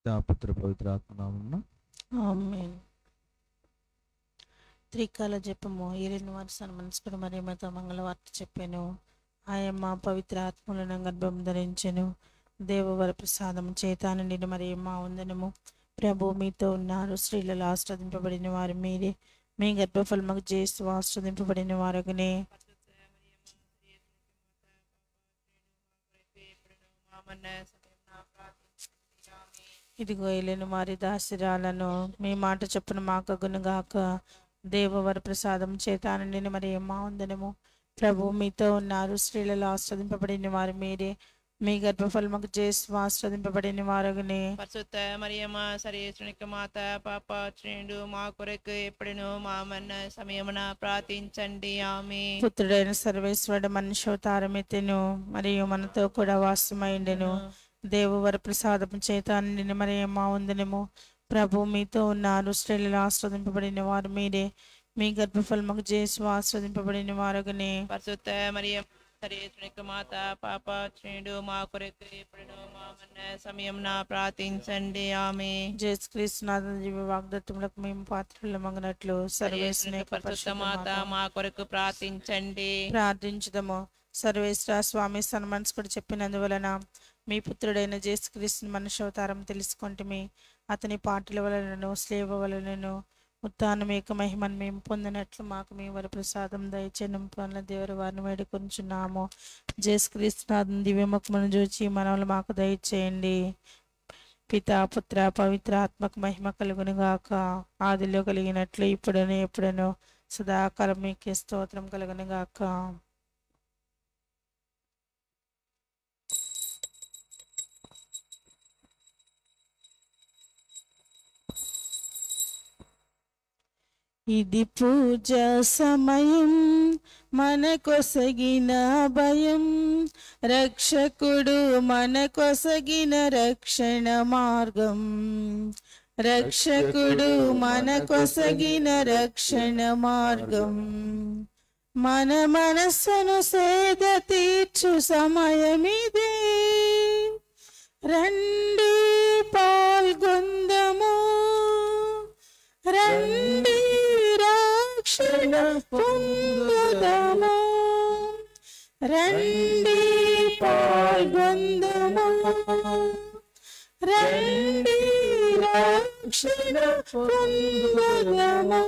పుత్ర పవిత్ర ఆత్మనామమున ఆమేన్ త్రికాల జపము ఈ రెండు వారు సన్మనస్కుడు మరి మాతో మంగళవార్త చెప్పాను ఆయమ్మ పవిత్ర ఆత్మలను గర్భం ధరించెను దేవవర ప్రసాదం చేతాను నిండి మరి మా వందనము ప్రభు మీతో ఉన్నారు స్త్రీలలో ఆస్వాదింపబడిన వారు మీరే మీ గర్భఫలముకు చేస్తూ ఆస్వాదింపబడిన వారుగానే ఇదిగో ఏలేను వారి దాసిరాలను మీ మాట చొప్పున మాకగునుగాక దేవవర ప్రసాదం చేతానండి మరి మా వందనము ప్రభు మీతో ఉన్నారు స్త్రీలలో ఆస్వాదింపబడిన వారు మీరే మీ గర్భఫలముకు చేసి ఆస్వాదింపబడిన వారుగానే పరిశుద్ధ మరియమ్మ సర్వేశ్వరునికి మాత పాప శ్రేణుడు మా కొరకు ఎప్పుడును మా మన్న సమయమున ప్రార్థించండి ఆమె పుత్రుడైన సర్వేశ్వరుడు మనుష్యోతారమెత్తెను మరియు మనతో కూడా వాసమైండెను దేవవర ప్రసాదం చేత నిండిన మరి మా వందనము ప్రభు మీతో ఉన్నారు స్త్రీలలో ఆస్వాదింపబడిన వారు మీరే మీ గర్భఫలముకు చేసి ఆస్వాదింపబడిన వారుగానే పరిశుద్ధ మరియమ్మ సర్వేశ్వరునికి మాత పాప శ్రేణుడు మా కొరకు ఎప్పుడును మా మన్న సమయమున ప్రార్థించండి ఆమె జేసుక్రీస్తునాథ జీవ వాగ్దత్తములకు మేము పాత్రలు మగనట్లు సర్వేశ్వరుని యొక్క పరిశుద్ధ పరిశుద్ధ మాత మాత మా కొరకు ప్రార్థించండి ప్రార్థించుదము సర్వేశ్వర స్వామి సన్మనస్కుడు చెప్పినందువలన మీ పుత్రుడైన జేసుక్రీస్తుని మనుష్యవతారం తెలుసుకుంటే అతని పాటల వలనను స్లేవ వలనను ఉత్తానమేక మహిమను మేము పొందినట్లు మాకు మీ వర ప్రసాదం దయచేయడం పనుల దేవుని వారిని వేడుకొంచున్నాము జేసుక్రీస్తునాథం దివ్యముఖమును చూచి మనవలు మాకు దయచేయండి పితా పుత్ర పవిత్ర ఆత్మకు మహిమ కలుగును గాక ఆదిలో కలిగినట్లు ఇప్పుడను ఎప్పుడను సదాకాలం మీకే స్తోత్రం కలుగును గాక ఇది పూజ సమయం మనకొసగిన భయం రక్షకుడు మనకొసగిన రక్షణ మార్గం రక్షకుడు మనకొసగిన రక్షణ మార్గం మన మనస్సును సేద తీర్చు సమయమిదే రండి పాల్గొందము రండి రక్షణ పొందుదము రండి పాల్గొందము రండి రక్షణ పొందుదము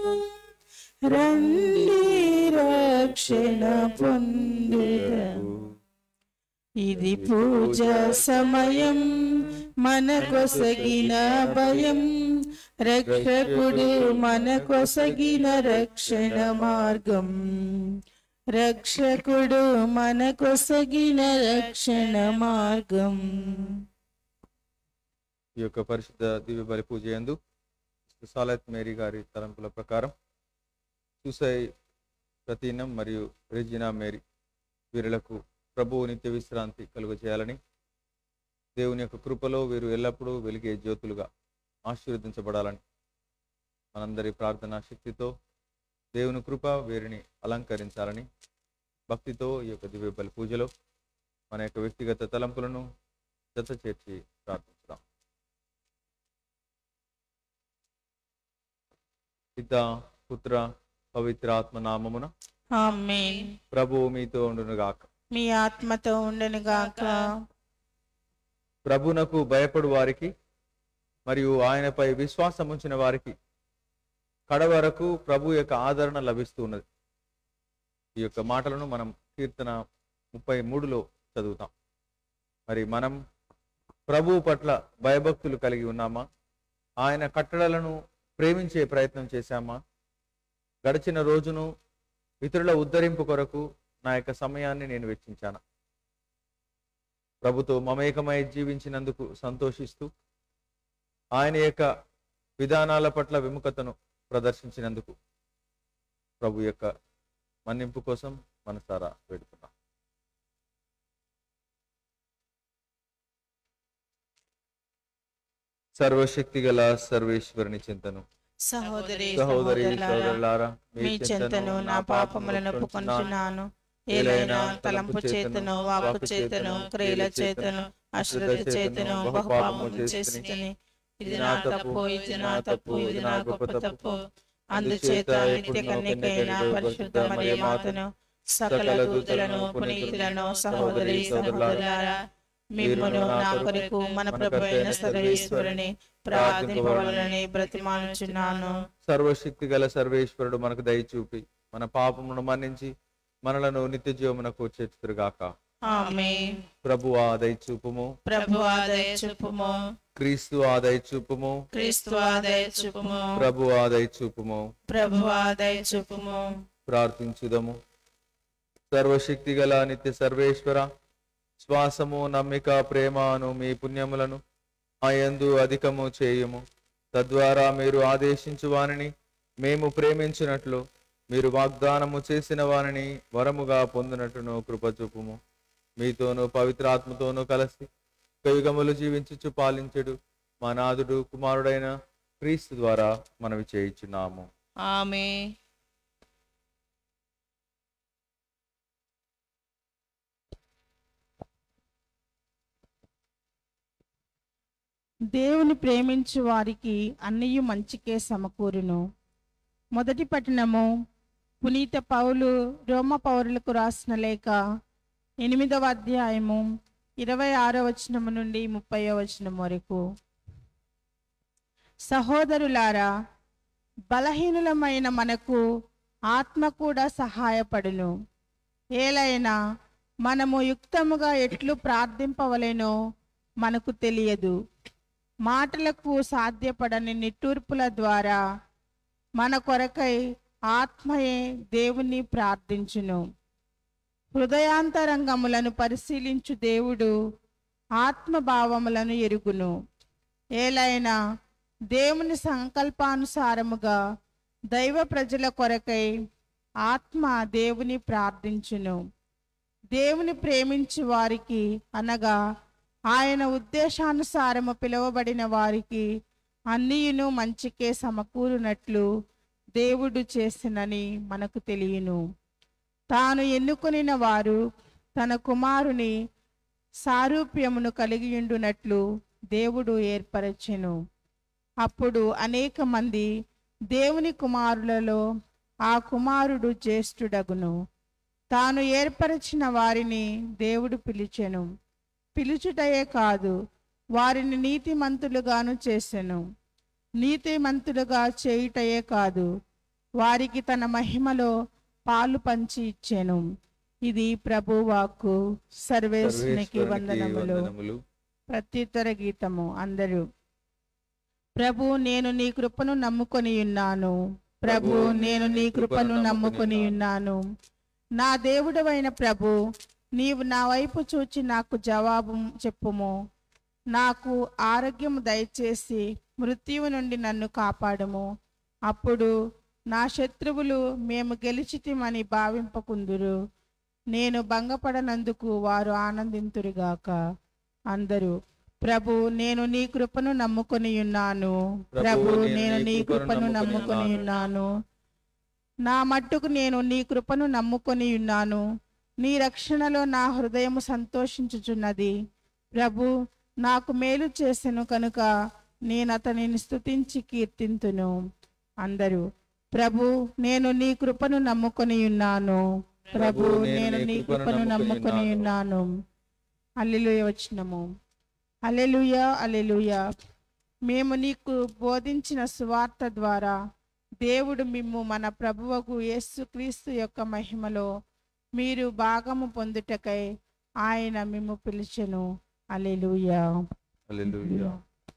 రండి రక్షణ పొందుదము ఇది పూజ సమయం మనకొసగిన భయం రక్షకుడు మనకొసగిన రక్షణ మార్గం రక్షకుడు మనకొసగిన రక్షణ మార్గం ఈ యొక్క పరిశుద్ధ దివ్య బలి పూజ యందు సాలత్ మేరీ గారి తలంపుల ప్రకారం చూసై ప్రతీనం మరియు రెజినా మేరీ వీరులకు ప్రభువు నిత్య విశ్రాంతి కలుగ చేయాలని దేవుని యొక్క కృపలో వీరు ఎల్లప్పుడూ వెలిగే జ్యోతులుగా ఆశీర్వదించబడాలని మనందరి ప్రార్థనా శక్తితో దేవుని కృప వీరిని అలంకరించాలని భక్తితో ఈ యొక్క దివ్య బలి పూజలో మన యొక్క వ్యక్తిగత తలంపులను జత చేర్చి ప్రార్థించుదాం పిత పుత్ర పవిత్ర ఆత్మ నామమున ఆమేన్ ప్రభువు మీతో ఉండునుగాక మీ ఆత్మతో ఉండను గాక ప్రభునకు భయపడు వారికి మరియు ఆయనపై విశ్వాసం ఉంచిన వారికి కడవరకు ప్రభు యొక్క ఆదరణ లభిస్తూ ఉన్నది ఈ యొక్క మాటలను మనం కీర్తన ముప్పై మూడులో చదువుతాం మరి మనం ప్రభు పట్ల భయభక్తులు కలిగి ఉన్నామా ఆయన కట్టడలను ప్రేమించే ప్రయత్నం చేశామా గడిచిన రోజును ఇతరుల ఉద్ధరింపు కొరకు నా యొక్క సమయాన్ని నేను వెచ్చించాను ప్రభుతో మమేకమై జీవించినందుకు సంతోషిస్తూ ఆయన యొక్క విధానాల పట్ల విముఖతను ప్రదర్శించినందుకు ప్రభు యొక్క మన్నింపు కోసం మనసారా వేడుకున్నాం సర్వశక్తి గల సర్వేశ్వరుని చింతను సహోదరి సహోదరి సహోదరులారా సోదరులారా మీ చెంతను నా పాపములను ఒప్పుకొంటున్నాను ఏలైనా తలంపు చేతను వాక్కు చేతను క్రియల చేతను అశ్రద్ధ చేతను బహుపాపము చేస్తుని ఇది నా తప్పు ఇది నా తప్పు ఇది నా గొప్ప తప్పు అందుచేత నిత్య కన్యకైన పరిశుద్ధ మరియు మాతను సకల దూతలను పునీతులను సహోదరి సహోదరులారా మిమ్మును నా కొరకు మన ప్రభు అయిన సర్వేశ్వరుని ప్రార్థింపవలనని బ్రతిమానుచున్నాను సర్వశక్తి గల సర్వేశ్వరుడు మనకు దయ చూపి మన పాపమును మన్నించి మనలను నిత్య జీవమునకు చేర్చుతురుగాక ఆమె ప్రభు ఆదయ చూపుము ప్రభు ఆదయ చూపుము క్రీస్తు ఆదయ చూపుము క్రీస్తు ఆదయ చూపుము ప్రభు ఆదయ చూపుము ప్రభు ఆదయ చూపుము ప్రార్థించుదము సర్వశక్తి గల నిత్య సర్వేశ్వర శ్వాసము నమ్మిక ప్రేమను మీ పుణ్యములను ఆయందు అధికము చేయుము తద్వారా మీరు ఆదేశించు వానిని మేము ప్రేమించినట్లు మీరు వాగ్దానము చేసిన వానిని వరముగా పొందినట్టును కృపచూపుము మీతోనూ పవిత్రాత్మతోనూ కలిసి యుగములు జీవించుచు పాలించుడు మా నాథుడు కుమారుడైన క్రీస్తు ద్వారా మనవి చేయించున్నాము ఆమె దేవుని ప్రేమించు వారికి అన్నయు మంచికే సమకూరును మొదటి పట్టణము పునీత పౌలు రోమ పౌరులకు రాసిన లేఖ ఎనిమిదవ అధ్యాయము ఇరవై ఆరో వచనము నుండి ముప్పయో వచనం వరకు సహోదరులారా బలహీనులమైన మనకు ఆత్మ కూడా సహాయపడును ఏలైనా మనము యుక్తముగా ఎట్లు ప్రార్థింపవలెనో మనకు తెలియదు మాటలకు సాధ్యపడని నిట్టూర్పుల ద్వారా మన కొరకై ఆత్మయే దేవుని ప్రార్థించును హృదయాంతరంగములను పరిశీలించు దేవుడు ఆత్మభావములను ఎరుగును ఏలైనా దేవుని సంకల్పానుసారముగా దైవ ప్రజల కొరకై ఆత్మ దేవుని ప్రార్థించును దేవుని ప్రేమించు వారికి అనగా ఆయన ఉద్దేశానుసారము పిలువబడిన వారికి అన్నియును మంచికే సమకూరునట్లు దేవుడు చేసినని మనకు తెలియను తాను ఎన్నుకొనిన వారు తన కుమారుని సారూప్యమును కలిగియుండునట్లు దేవుడు ఏర్పరచెను అప్పుడు అనేక మంది దేవుని కుమారులలో ఆ కుమారుడు జ్యేష్ఠుడగును తాను ఏర్పరచిన వారిని దేవుడు పిలిచెను పిలుచుటయే కాదు వారిని నీతిమంతులుగాను చేసెను నీతిమంతులుగా చేయుటయే కాదు వారికి తన మహిమలో పాలు పంచి ఇచ్చెను ఇది ప్రభు వాక్కు సర్వేశ్వనికి వందనములు వందనములు ప్రత్యుత్తర గీతము అందరూ ప్రభు నేను నీ కృపను నమ్ముకొని ఉన్నాను ప్రభు నేను నీ కృపను నమ్ముకొని ఉన్నాను నా దేవుడవైన ప్రభు నీవు నా వైపు చూచి నాకు జవాబు చెప్పుము నాకు ఆరోగ్యము దయచేసి మృత్యువు నుండి నన్ను కాపాడము అప్పుడు నా శత్రువులు మేము గెలిచితిమని భావింపకుందురు నేను భంగపడనందుకు వారు ఆనందింతురుగాక అందరూ ప్రభు నేను నీ కృపను నమ్ముకొని ఉన్నాను ప్రభు నేను నీ కృపను నమ్ముకొని ఉన్నాను నా మట్టుకు నేను నీ కృపను నమ్ముకొని ఉన్నాను నీ రక్షణలో నా హృదయము సంతోషించుచున్నది ప్రభు నాకు మేలు చేసెను కనుక నేను అతనిని స్తుతించి కీర్తింతును అందరూ ప్రభు నేను నీ కృపను నమ్ముకొని ఉన్నాను ప్రభు నేను నీ కృపను నమ్ముకొని ఉన్నాను అల్లెలుయ వచ్చినము అలెలుయ అలెలుయ మేము నీకు బోధించిన సువార్త ద్వారా దేవుడు మిమ్ము మన ప్రభువకు యేసుక్రీస్తు యొక్క మహిమలో మీరు భాగము పొందుటకై ఆయన మిమ్ము పిలిచెను అలెలుయా హల్లెలూయా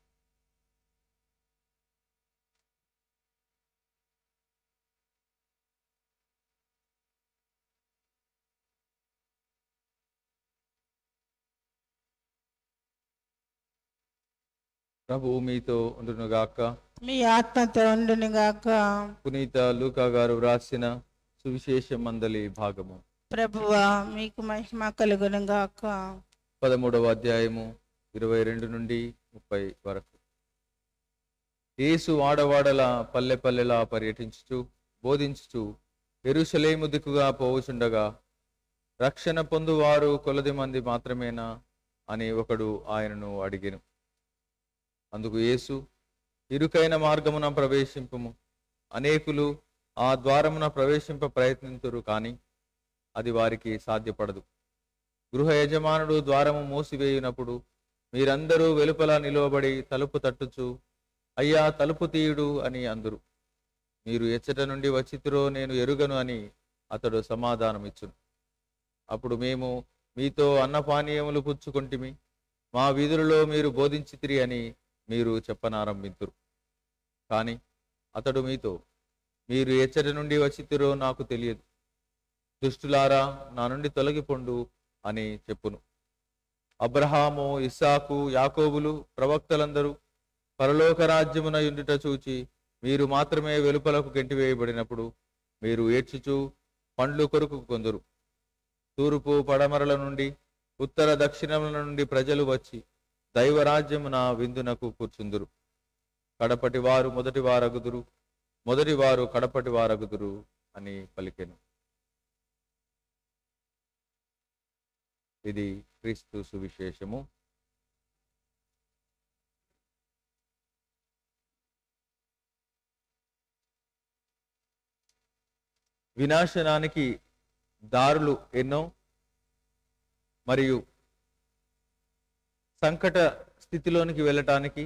ప్రభు మీతో ఉండునుగాక మీ ఆత్మతో ఉండునుగాక పునీత లూకా గారు వ్రాసిన సువిశేష మందలి భాగము ప్రభువా మీకు మహిమ కలుగునుగాక పదమూడవ అధ్యాయము ఇరవై రెండు నుండి ముప్పై వరకు యేసు ఆడవాడల పల్లె పల్లెలా పర్యటించుచు బోధించుచు ఎరుషలేము దిక్కుగా పోవుచుండగా రక్షణ పొందువారు కొలది మంది మాత్రమేనా అని ఒకడు ఆయనను అడిగెను అందుకు యేసు ఇరుకైన మార్గమున ప్రవేశింపము అనేకులు ఆ ద్వారమున ప్రవేశింప ప్రయత్నింతురు కానీ అది వారికి సాధ్యపడదు గృహ యజమానుడు ద్వారము మూసివేయునప్పుడు మీరందరూ వెలుపల నిలువబడి తలుపు తట్టుచు అయ్యా తలుపు తీయుడు అని అందురు మీరు ఎచ్చట నుండి వచ్చితురో నేను ఎరుగను అని అతడు సమాధానమిచ్చును అప్పుడు మేము మీతో అన్నపానీయములు పుచ్చుకొంటిమి మా వీధులలో మీరు బోధించితిరి అని మీరు చెప్పనారంభింతురు కానీ అతడు మీతో మీరు ఎచ్చటి నుండి వచ్చితిరో నాకు తెలియదు దుష్టులారా నా నుండి తొలగిపొండు అని చెప్పును అబ్రహాము ఇస్సాకు యాకోబులు ప్రవక్తలందరూ పరలోక రాజ్యమున యుండుట చూచి మీరు మాత్రమే వెలుపలకు గెంటివేయబడినప్పుడు మీరు ఏడ్చుచు పండ్లు కొరకు కొందరు తూర్పు పడమరల నుండి ఉత్తర దక్షిణముల నుండి ప్రజలు వచ్చి దైవరాజ్యమున విందునకు కూర్చుందురు కడపటి వారు మొదటి వారగుదురు మొదటి వారు కడపటి వారగుదురు అని పలికెను ఇది క్రీస్తు సువిశేషము వినాశనానికి దారులు ఎన్నో మరియు సంకట స్థితిలోనికి వెళ్ళటానికి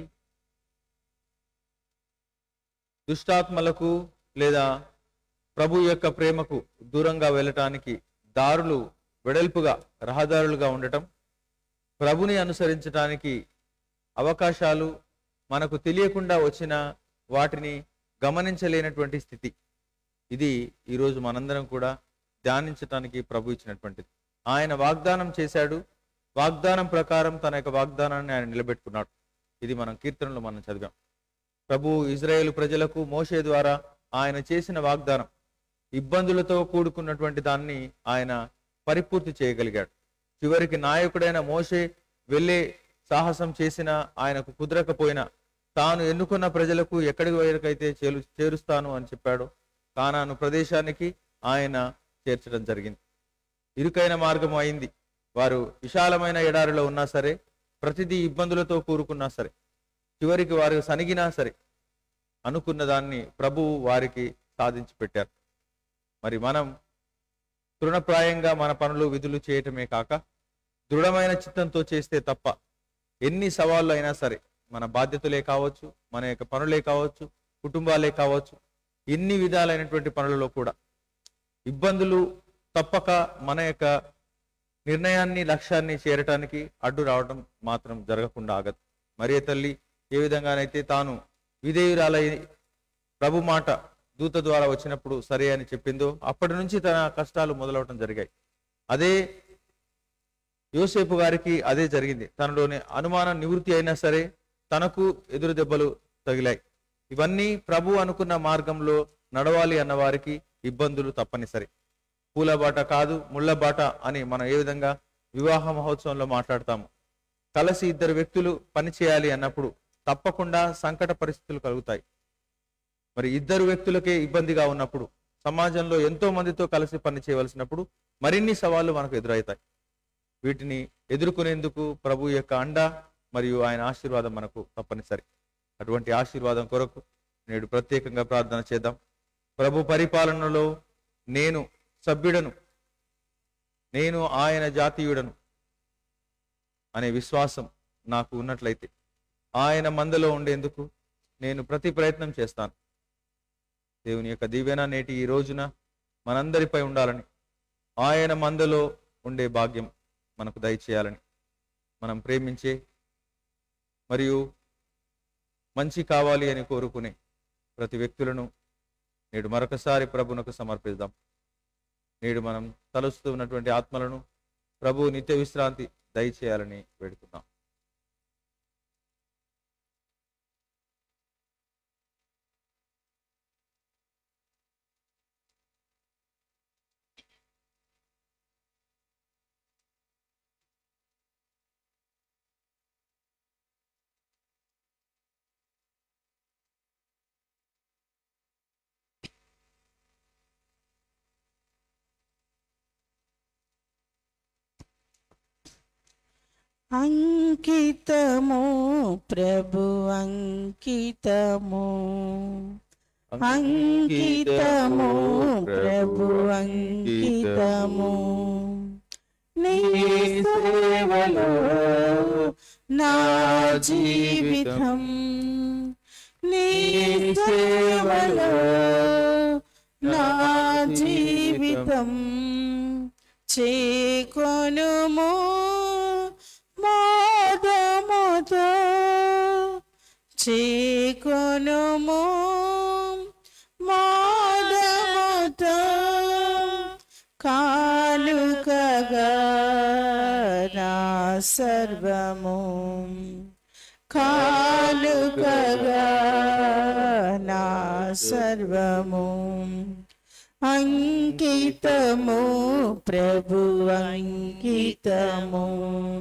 దుష్టాత్మలకు లేదా ప్రభు యొక్క ప్రేమకు దూరంగా వెళ్ళటానికి దారులు వెడల్పుగా రహదారులుగా ఉండటం ప్రభుని అనుసరించటానికి అవకాశాలు మనకు తెలియకుండా వచ్చిన వాటిని గమనించలేనటువంటి స్థితి ఇది ఈరోజు మనందరం కూడా ధ్యానించటానికి ప్రభు ఇచ్చినటువంటిది ఆయన వాగ్దానం చేశాడు వాగ్దానం ప్రకారం తన యొక్క వాగ్దానాన్ని ఆయన నిలబెట్టుకున్నాడు ఇది మనం కీర్తనలో మనం చదివాం ప్రభు ఇజ్రాయేల్ ప్రజలకు మోషే ద్వారా ఆయన చేసిన వాగ్దానం ఇబ్బందులతో కూడుకున్నటువంటి దాన్ని ఆయన పరిపూర్తి చేయగలిగాడు చివరికి నాయకుడైన మోషే వెళ్ళే సాహసం చేసినా ఆయనకు కుదరకపోయినా తాను ఎన్నుకున్న ప్రజలకు ఎక్కడికి వరకైతే చేరు చేరుస్తాను అని చెప్పాడు కానాను ప్రదేశానికి ఆయన చేర్చడం జరిగింది ఇరుకైన మార్గం అయింది వారు విశాలమైన ఎడారిలో ఉన్నా సరే ప్రతిదీ ఇబ్బందులతో కూరుకున్నా సరే చివరికి వారు సనిగినా సరే అనుకున్న దాన్ని ప్రభువు వారికి సాధించి పెట్టారు మరి మనం తృణప్రాయంగా మన పనులు విధులు చేయటమే కాక దృఢమైన చిత్తంతో చేస్తే తప్ప ఎన్ని సవాళ్ళు అయినా సరే మన బాధ్యతలే కావచ్చు మన యొక్క పనులే కావచ్చు కుటుంబాలే కావచ్చు ఎన్ని విధాలైనటువంటి పనులలో కూడా ఇబ్బందులు తప్పక మన యొక్క నిర్ణయాన్ని లక్ష్యాన్ని చేరటానికి అడ్డు రావడం మాత్రం జరగకుండా ఆగదు మరియ తల్లి ఏ విధంగానైతే తాను విధేయురాలై ప్రభు మాట దూత ద్వారా వచ్చినప్పుడు సరే అని చెప్పిందో అప్పటి నుంచి తన కష్టాలు మొదలవటం జరిగాయి అదే యోసేపు గారికి అదే జరిగింది తనలోని అనుమానం నివృత్తి అయినా సరే తనకు ఎదురు దెబ్బలు తగిలాయి ఇవన్నీ ప్రభు అనుకున్న మార్గంలో నడవాలి అన్న వారికి ఇబ్బందులు తప్పనిసరి పూల బాట కాదు ముళ్ళ బాట అని మనం ఏ విధంగా వివాహ మహోత్సవంలో మాట్లాడతాము కలిసి ఇద్దరు వ్యక్తులు పని చేయాలి అన్నప్పుడు తప్పకుండా సంకట పరిస్థితులు కలుగుతాయి మరి ఇద్దరు వ్యక్తులకే ఇబ్బందిగా ఉన్నప్పుడు సమాజంలో ఎంతో మందితో కలిసి పని చేయవలసినప్పుడు మరిన్ని సవాళ్లు మనకు ఎదురవుతాయి వీటిని ఎదుర్కొనేందుకు ప్రభు యొక్క అండ మరియు ఆయన ఆశీర్వాదం మనకు తప్పనిసరి అటువంటి ఆశీర్వాదం కొరకు నేడు ప్రత్యేకంగా ప్రార్థన చేద్దాం ప్రభు పరిపాలనలో నేను సభ్యుడను నేను ఆయన జాతీయుడను అనే విశ్వాసం నాకు ఉన్నట్లయితే ఆయన మందలో ఉండేందుకు నేను ప్రతి ప్రయత్నం చేస్తాను దేవుని యొక్క దీవెన నేటి ఈ రోజున మనందరిపై ఉండాలని ఆయన మందలో ఉండే భాగ్యం మనకు దయచేయాలని మనం ప్రేమించే మరియు మంచి కావాలి అని కోరుకునే ప్రతి వ్యక్తులను నేడు మరొకసారి ప్రభునకు సమర్పిద్దాం నేడు మనం తలుస్తూ ఉన్నటువంటి ఆత్మలను ప్రభు నిత్య విశ్రాంతి దయచేయాలని వేడుకున్నాం అంకితము ప్రభు అంకితము అంకితము ప్రభు అంకితము నీ సేవలో నా జీవితం నీ సేవలో నా జీవితం చేకొనుము మోదముతో చేకొనుము మోదముతో కానుకగా నా సర్వము కానుకగా నా సర్వము అంకితము ప్రభు అంకితము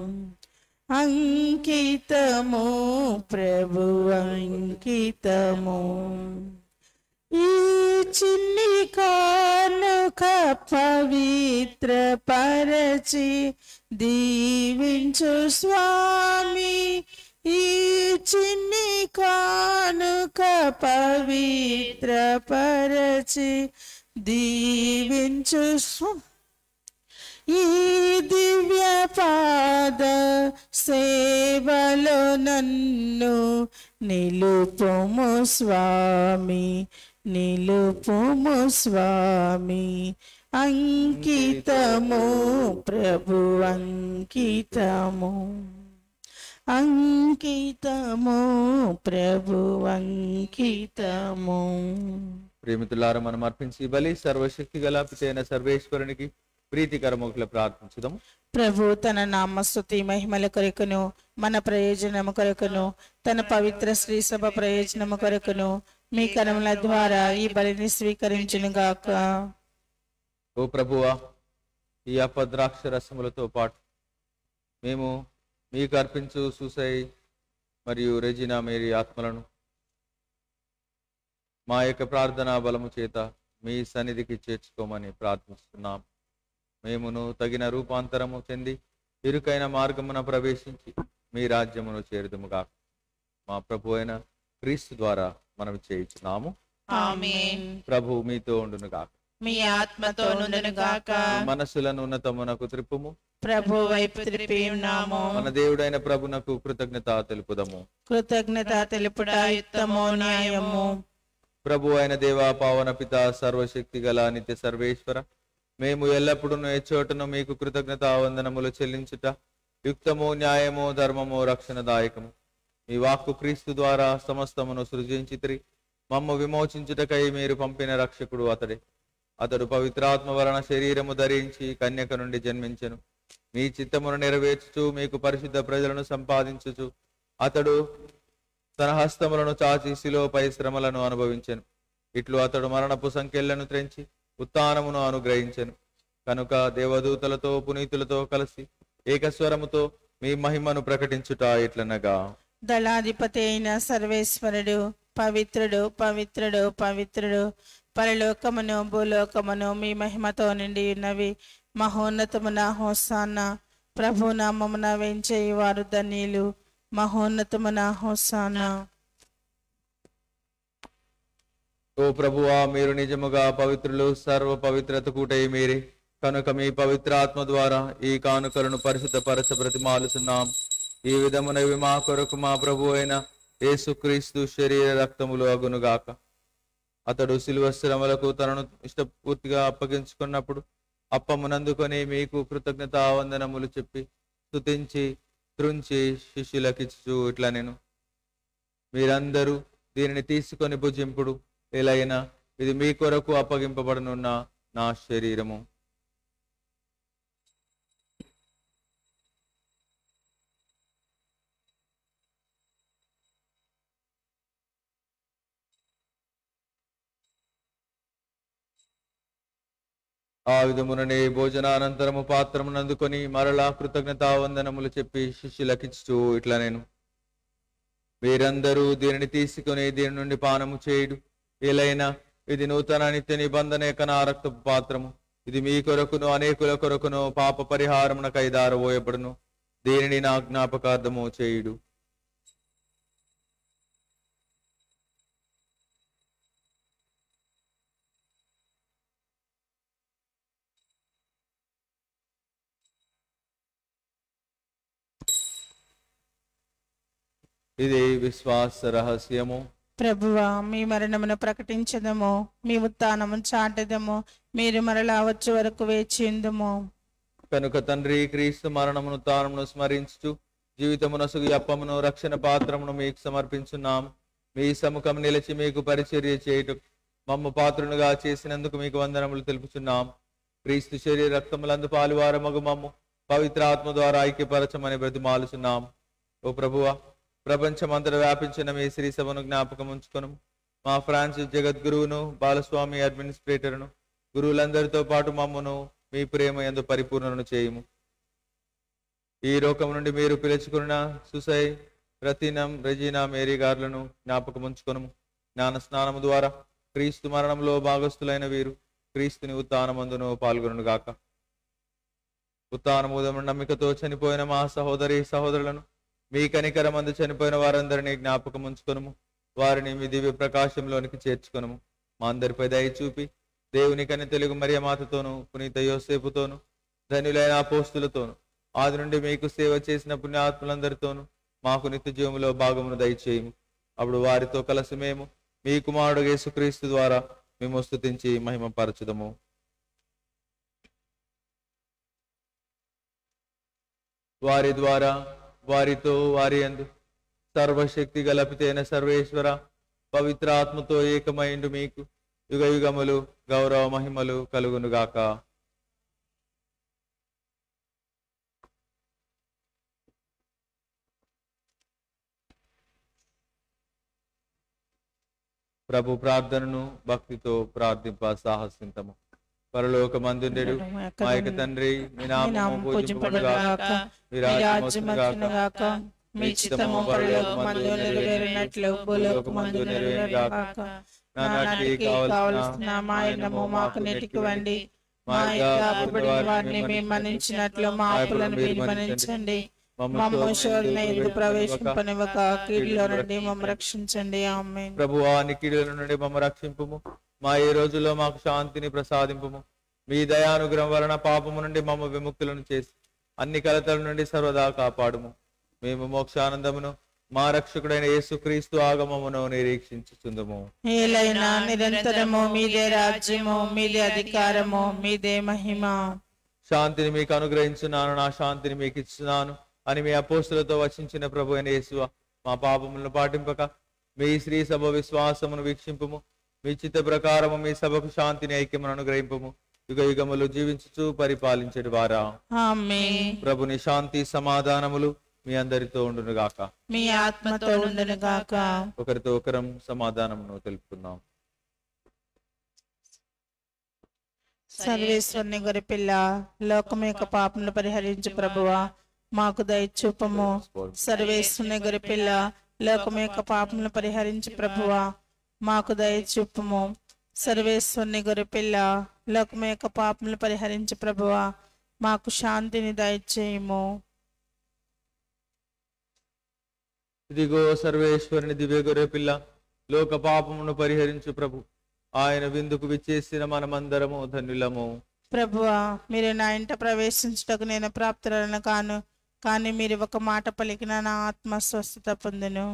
అంకితము ప్రభు అంకితము ఈ చిన్ని కానుక పవిత్ర పరచి దీవించు స్వామి ఈ చిన్ని కానుక పవిత్ర పరచి దీవించు స్వామి ఈ దివ్య పాద సేవలో నన్ను నిలుపుము స్వామి నిలుపుము స్వామి అంకితము ప్రభు అంకితము అంకితము ప్రభు అంకితము ప్రేమితులారా మనం అర్పించి బలి సర్వశక్తి గల పితైన సర్వేశ్వరునికి ప్రీతికరముఖుల ప్రార్థించుదాం ప్రభు తన నామస్తుతి మహిమల కొరకును మన ప్రయోజనము కొరకును తన పవిత్ర శ్రీ సభ ప్రయోజనము కొరకును మీ కరముల ద్వారా ఈ బలిని స్వీకరించును గాక ఓ ప్రభువా ఈ అపద్రాక్ష రసములతో పాటు మేము మీకు అర్పించు సూసై మరియు రెజినా మేరీ ఆత్మలను మా యొక్క ప్రార్థనా బలము చేత మీ సన్నిధికి చేర్చుకోమని ప్రార్థిస్తున్నాం మేమును తగిన రూపాంతరము చెంది ఇరుకైన మార్గమున ప్రవేశించి మీ రాజ్యమును చేరుదుముగా మా ప్రభు అయిన క్రీస్తు ద్వారా మనం చేయించున్నాము ఆమేన్ ప్రభు మీతో ఉండునుగాక మీ ఆత్మతో నుండును గాక మనసులను ఉన్నతమునకు త్రిప్పుము ప్రభు వైపు త్రిపి ఉన్నాము మన దేవుడైన ప్రభునకు కృతజ్ఞత తెలుపుదము కృతజ్ఞత తెలుపుట యుక్తము న్యాయము ప్రభు అయిన దేవా పావన పిత సర్వశక్తి గల నిత్య సర్వేశ్వర మేము ఎల్లప్పుడూ ఏ చోటను మీకు కృతజ్ఞత వందనములు చెల్లించుట యుక్తము న్యాయము ధర్మము రక్షణదాయకము మీ వాక్కు క్రీస్తు ద్వారా సమస్తమును సృజించితిరి మమ్మ విమోచించుటకై మీరు పంపిన రక్షకుడు అతడే అతడు పవిత్రాత్మ వలన శరీరము ధరించి కన్యక నుండి జన్మించెను మీ చిత్తమును నెరవేర్చుచు మీకు పరిశుద్ధ ప్రజలను సంపాదించుచు అతడు తన హస్తములను చాచి శిలోపై శ్రమలను అనుభవించెను ఇట్లు అతడు మరణపు సంఖ్యలను త్రెంచి ఉత్థానమును అనుగ్రహించెను కనుక దేవదూతలతో పునీతులతో కలిసి ఏకస్వరముతో మీ మహిమను ప్రకటించుట ఇట్లనగా దళాధిపతి అయిన సర్వేశ్వరుడు పవిత్రుడు పవిత్రుడు పవిత్రుడు పరలోకమును భూలోకమును మీ మహిమతో నిండి ఉన్నవి మహోన్నతమున హోసాన్న ప్రభు నామమున వెంచేయి వారు ధన్యులు మహోన్నతమున హోసాన్న ఓ ప్రభువా మీరు నిజముగా పవిత్రులు సర్వ పవిత్రత కూటై మీరే కనుక మీ పవిత్రాత్మ ద్వారా ఈ కానుకలను పరిశుద్ధపరచ ప్రతిమాలుచున్నాం ఈ విధమునవి మా కొరకు మా ప్రభు అయిన యేసుక్రీస్తు శరీర రక్తములు అగునుగాక అతడు శిలువ శ్రమలకు తనను ఇష్టపూర్తిగా అప్పగించుకున్నప్పుడు అప్పమునందుకొని మీకు కృతజ్ఞత వందనములు చెప్పి స్తుతించి త్రుంచి శిష్యులకిచ్చు ఇట్లా నేను మీరందరూ దీనిని తీసుకొని భుజింపుడు ఎలైనా ఇది మీ కొరకు అప్పగింపబడనున్న నా శరీరము ఆ విధముననే భోజనానంతరము పాత్రమును అందుకొని మరలా కృతజ్ఞతా వందనములు చెప్పి శిష్యులకిచ్చు ఇట్లా నేను వీరందరూ దీనిని తీసుకుని దీని నుండి పానము చేయుడు ఏలైనా ఇది నూతన నిత్య నిబంధన యొక్క నా రక్తపు పాత్రము ఇది మీ కొరకును అనేకుల కొరకును పాప పరిహారమునకై దారబోయబడును దీనిని నా జ్ఞాపకార్థము చేయుడు ఇది విశ్వాస రహస్యము ప్రభువా మీ మరణమును ప్రకటించదము మీ ఉత్థానము చాటదము మీరు మరలా వచ్చే వరకు వేచిందుము కనుక తండ్రి క్రీస్తు మరణమును తానమును స్మరించుచు జీవితమునసుగు అప్పమును రక్షణ పాత్రమును మీకు సమర్పించున్నాం మీ సముఖం నిలిచి మీకు పరిచర్య చేయుట మమ్మ పాత్రునుగా చేసినందుకు మీకు వందనములు తెలుపుచున్నాం క్రీస్తు శరీర రక్తములందు పాలువారమగు మమ్ము పవిత్ర ఆత్మ ద్వారా ఐక్యపరచమని బ్రతిమాలుచున్నాం ఓ ప్రభువా ప్రపంచమంతటా వ్యాపించిన మీ శ్రీ సభను జ్ఞాపకం ఉంచుకొను మా ఫ్రాన్సిస్ జగద్గురువును బాలస్వామి అడ్మినిస్ట్రేటర్ను గురువులందరితో పాటు మమ్మను మీ ప్రేమ ఎందు పరిపూర్ణను చేయుము ఈ లోకం నుండి మీరు పిలుచుకున్న సుసై రతీనం రెజీనా మేరీ గారులను జ్ఞాపకం ఉంచుకొనుము జ్ఞాన స్నానము ద్వారా క్రీస్తు మరణంలో భాగస్థులైన వీరు క్రీస్తుని ఉత్థానమందును పాల్గొను గాక ఉత్థానముదము నమ్మికతో చనిపోయిన మా సహోదరి సహోదరులను మీ కనికరమందు చనిపోయిన వారందరినీ జ్ఞాపకం ఉంచుకొనుము వారిని మీ దివ్య ప్రకాశంలోనికి చేర్చుకొనుము మా అందరిపై దయ చూపి దేవుని కని తెలుగు మరియమాతతోను పునీత యోసేపుతోను ధనులైన అపోస్తులతోను ఆది నుండి మీకు సేవ చేసిన పుణ్యాత్ములందరితోనూ మాకు నిత్య జీవములో భాగమును దయచేయము అప్పుడు వారితో కలిసి మేము మీ కుమారుడు యేసుక్రీస్తు ద్వారా మేము స్తుతించి మహిమ పరచుదము వారి ద్వారా వారితో వారి అందు సర్వశక్తి గలపితైన సర్వేశ్వర పవిత్ర ఆత్మతో ఏకమైండు మీకు యుగ యుగములు గౌరవ మహిమలు కలుగునుగాక ప్రభు ప్రార్థనను భక్తితో ప్రార్థింప సాహసింతము పరలోక మందుండెడు మా యొక్క తండ్రి మీ మీ నామము నామం పూజింపబడుగాక పూజింపబడుగాక మీ మీ రాజ్యం రాజ్యం వచ్చునుగాక వచ్చునుగాక మీ చిత్తము పరలోకమందు నెరవేరినట్లు భూలోకమందు నెరవేరుగాక నానాటికి కావలసిన మాయనము మాకు నెటికివ్వండి మా యొక్క అప్పుబడిన వారిని మేము మన్నించినట్లు మా అప్పులను మీరు మన్నించండి మమ్మ శోధన ఎందుకు ప్రవేశింపనివ్వక కీడులో నుండి మమ్మ రక్షించండి ఆమె ప్రభు ఆ నికీడుల నుండి మమ్మ రక్షింపుము మా ఈ రోజుల్లో మాకు శాంతిని ప్రసాదింపుము మీ దయానుగ్రహం వలన పాపము నుండి మమ్మ విముక్తులను చేసి అన్ని కలతల నుండి సర్వదా కాపాడుము మేము మోక్షానందమును మా రక్షకుడైన యేసుక్రీస్తు ఆగమమును నిరీక్షించుచుందుము ఏలైనా నిరంతరము మీదే రాజ్యము మీదే అధికారము మీదే మహిమ శాంతిని మీకు అనుగ్రహించున్నాను నా శాంతిని మీకు ఇస్తున్నాను అని మీ అపోస్తులతో వచించిన ప్రభు అయిన యేసువ మా పాపములను పాటింపక మీ శ్రీ సభ విశ్వాసమును వీక్షింపుము మీ చిత్త ప్రకారము మీ సభకు శాంతిని ఐక్యమును అనుగ్రహింపుము యుగ యుగములు జీవించుచు పరిపాలించడు వారా ఆమె ప్రభుని శాంతి సమాధానములు మీ అందరితో ఉండును గాక మీ ఆత్మతో ఉండును గాక ఒకరితో ఒకరం సమాధానమును తెలుపుకుందాం సర్వేశ్వరుని గొరిపిల్ల లోకం యొక్క పాపములు పరిహరించు ప్రభువా మాకు దయచూపము సర్వేశ్వరుని గొరిపిల్ల లోకం యొక్క పాపములు పరిహరించు ప్రభువా మాకు దయచూపము సర్వేశ్వరుని గొరిపిల్ల లోకం యొక్క పాపములు పరిహరించు ప్రభువా మాకు శాంతిని దయచేయము ఇదిగో సర్వేశ్వరుని దివ్య గొర్రె పిల్ల లోక పాపమును పరిహరించు ప్రభు ఆయన విందుకు విచ్చేసిన మనమందరము ధన్యులము ప్రభువా మీరు నా ఇంట ప్రవేశించుటకు నేను ప్రాప్తులను కాను కానీ మీరు ఒక మాట పలికిన నా ఆత్మ స్వస్థత పొందును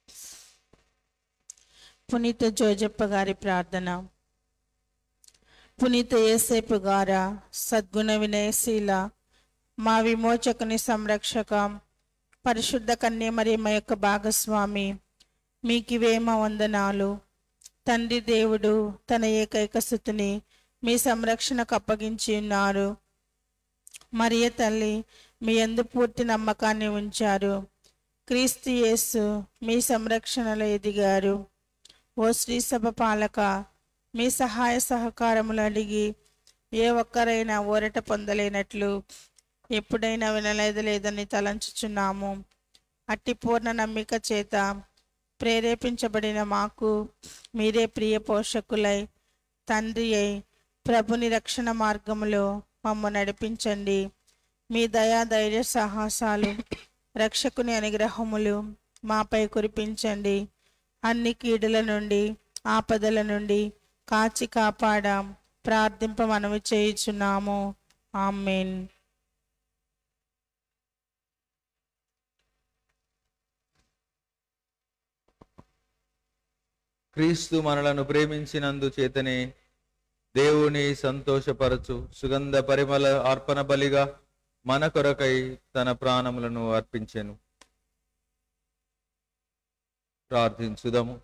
పునీత జోజప్ప గారి ప్రార్థన పునీత ఏసేపు గారా సద్గుణ వినయశీల మా విమోచకుని సంరక్షక పరిశుద్ధ కన్య మరి మా యొక్క భాగస్వామి మీకివేమ వందనాలు తండ్రి దేవుడు తన ఏకైక స్థుతిని మీ సంరక్షణకు అప్పగించి ఉన్నారు మరియ తల్లి మీ అందు పూర్తి నమ్మకాన్ని ఉంచారు క్రీస్తు యేసు మీ సంరక్షణలో ఎదిగారు ఓ శ్రీ సభ పాలక మీ సహాయ సహకారములు అడిగి ఏ ఒక్కరైనా ఊరట పొందలేనట్లు ఎప్పుడైనా వినలేదు లేదని తలంచుచున్నాము అట్టి పూర్ణ నమ్మిక చేత ప్రేరేపించబడిన మాకు మీరే ప్రియ పోషకులై తండ్రి అయి ప్రభుని రక్షణ మార్గములో మమ్మ నడిపించండి మీ దయా ధైర్య సాహసాలు రక్షకుని అనుగ్రహములు మాపై కురిపించండి అన్ని కీడుల నుండి ఆపదల నుండి కాచి కాపాడాం ప్రార్థింప మనవి చేయుచున్నాము ఆమెన్ క్రీస్తు మనలను ప్రేమించినందు చేతనే దేవుని సంతోషపరచు సుగంధ పరిమళ అర్పణ బలిగా మన కొరకై తన ప్రాణములను అర్పించెను ప్రార్థించుదము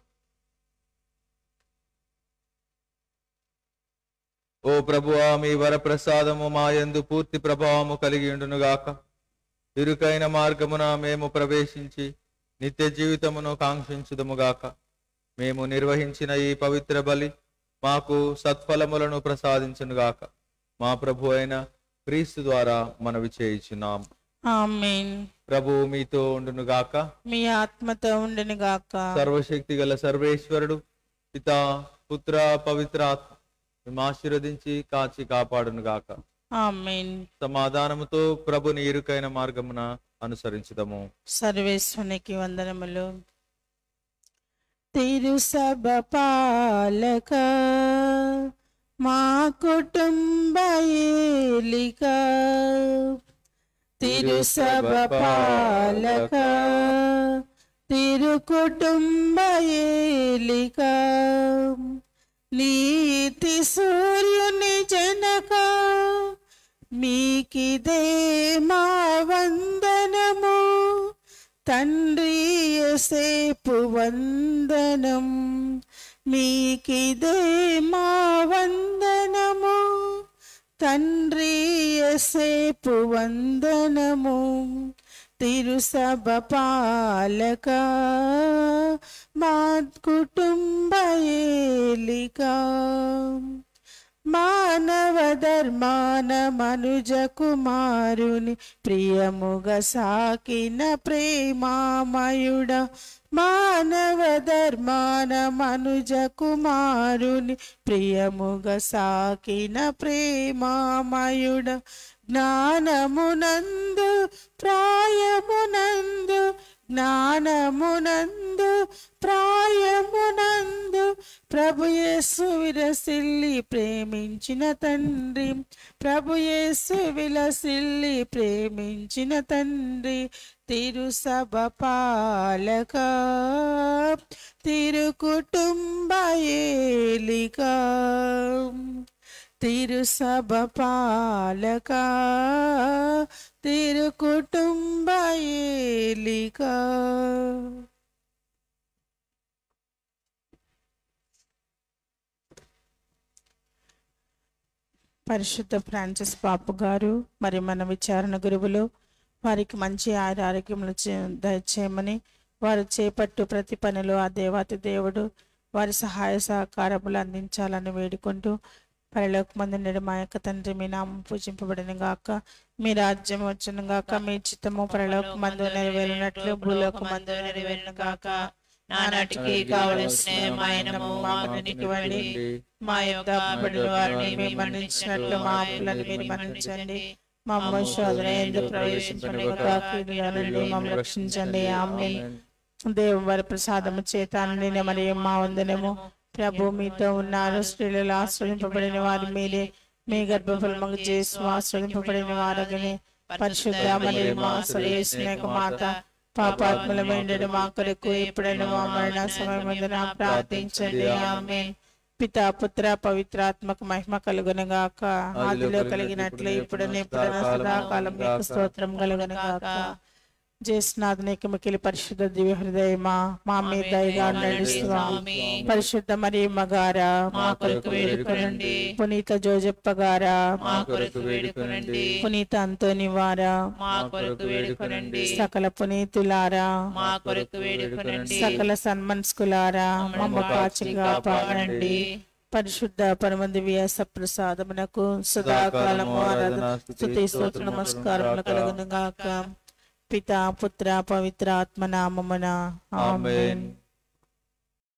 ఓ ప్రభువా మీ వరప్రసాదము మా యందు పూర్తి ప్రభావము కలిగి ఉండునుగాక ఇరుకైన మార్గమున మేము ప్రవేశించి నిత్య జీవితమును కాంక్షించుదముగాక మేము నిర్వహించిన ఈ పవిత్ర బలి మాకు సత్ఫలములను ప్రసాదించునుగాక మా ప్రభు అయిన క్రీస్తు ద్వారా మనవి చేయుచున్నాం ఆమెన్ ప్రభు మీతో ఉండునుగాక మీ ఆత్మతో ఉండును గాక సర్వశక్తి గల సర్వేశ్వరుడు పితా పుత్ర పవిత్ర ఆత్మ మేము ఆశీర్వదించి కాచి కాపాడునుగాక ఆమెన్ సమాధానముతో ప్రభుని ఇరుకైన మార్గమున అనుసరించుదము సర్వేశ్వనికి వందనములు తిరు సభ పాలక మా కుటుంబ ఏలిక తిరు సభ పాలక తిరు కుటుంబ ఏలిక నీతి సూర్యుని జనక మీకిదే మా వందనము తండ్రి యేసేపు వందనం మీకిదే మా వందనము తండ్రి యేసేపు వందనము తిరుసభ పాలక మా కుటుంబ ఏలిక మానవ ధర్మాన మనుజ కుమారుని ప్రియముగ సాకిన ప్రేమామయుడ మానవ ధర్మాన మనుజ కుమారుని ప్రియముగ సాకిన ప్రేమామయుడ జ్ఞానమునందు ప్రాయమునందు జ్ఞానమునందు ప్రాయమునందు ప్రభు యేసు విరసిల్లి ప్రేమించిన తండ్రి ప్రభు యేసు విలసిల్లి ప్రేమించిన తండ్రి తిరు సభ పాలక తిరు కుటుంబ ఏలిక తిరు సభ పాలక తిరు కుటుంబ ఏలిక పరిశుద్ధ ఫ్రాన్సిస్ పాపు గారు మరి మన విచారణ గురువులు వారికి మంచి ఆయుర ఆరోగ్యములు చే- దయచేయమని వారు చేపట్టు ప్రతి పనిలో ఆ దేవాతి దేవుడు వారి సహాయ సహకారములు అందించాలని వేడుకుంటూ పరలోకమందు మా యొక్క తండ్రి మీ నామం పూజింపబడిన గాక మీ రాజ్యం వచ్చును గాక మీ చిత్తము పరలోకమందు నెరవేరినట్లు భూలోకమందు నెరవేరును గాక నానాటికి కావలసిన మాయనము మాకునివ్వండి మా యొక్క అప్పటి వారిని మేము మన్నించినట్లు మా అప్పులను మీరు మన్నించండి మా అమ్మ శోధన ఎందుకు ప్రవేశించకుండా నుండి మమ్మల్ని రక్షించండి ఆమె దేవుని వారి ప్రసాదము చేత నిన్న మరియు మా వందనము ప్రభు మీతో ఉన్నారు స్త్రీలలో ఆశ్రయింపబడిన వారు మీరే మీ గర్భఫలముకు చేసి ఆశ్రయింపబడిన వారగని పరిశుద్ధ మరియు మా శ్రేయస్నేక మాత పాపాత్మల వెండడు మా కొరకు ఎప్పుడైనా మా మరణ సమయం ప్రార్థించండి ఆమె పిత పుత్ర పవిత్రాత్మక మహిమ కలుగునగాక ఆదిలో కలిగినట్లు ఇప్పుడు ఇప్పుడు సదాకాలం మీకు స్తోత్రం కలుగునగాక జేసునాథునికి మికిలి పరిశుద్ధ దివ్య హృదయమా మా మీద దయగా ఉండండి స్వామి పరిశుద్ధ మరి మగారా మా కొరకు వేడుకొనండి పునీత జోజప్ప గారా మా కొరకు వేడుకొనండి పునీత అంతోని వారా మా కొరకు వేడుకొనండి సకల పునీతులారా మా కొరకు వేడుకొనండి సకల సన్మన్స్కులారా మమ్మ కాచి కాపాడండి పరిశుద్ధ పరమ దివ్య సప్రసాదమునకు సదాకాలము ఆరాధన స్తుతి స్తోత్ర నమస్కారములు కలుగును గాక పిత పుత్ర పవిత్ర ఆత్మ నామమున ఆమేన్ ఆమేన్